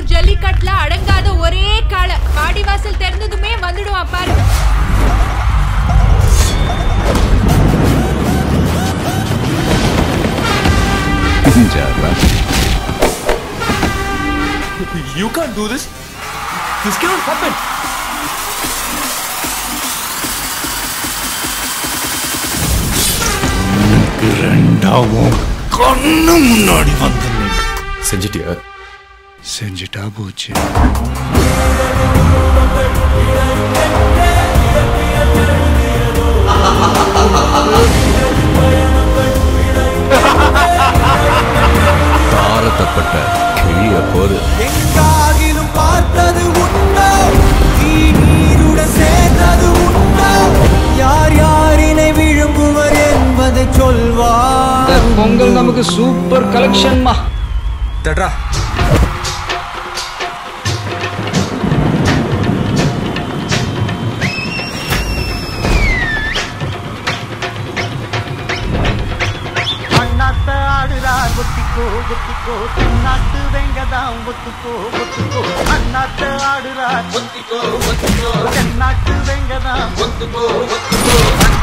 திருச்செந்தூர் ஜல்லிக்கட்டுல அடங்காத ஒரே காளை வாடிவாசல் திறந்ததுமே வந்துடுவான் பாரு You can't do this. This cannot happen. ரெண்டாவும் கண்ணு முன்னாடி வந்து செஞ்சிட்டியா செஞ்சுட்டா போச்சு தாரத்தப்பட்ட கிழிய போது எங்காகிலும் பார்த்தது உண்டோ தீ நீருடன் சேர்ந்தது உண்டோ யார் யாரினை விழுங்குவர் என்பதை சொல்வார் பொங்கல் நமக்கு சூப்பர் கலெக்ஷன்மா தட்ரா அண்ணாத்த ஆடுறார் ஒத்திக்கோ ஒத்திக்கோ நாட்டு வெங்கதான் ஒத்துக்கோ ஒத்துக்கோ அண்ணாத்த ஆடுறார் ஒத்திக்கோ ஒத்திக்கோ நாட்டு வெங்கதான் ஒத்துக்கோ ஒத்துக்கோ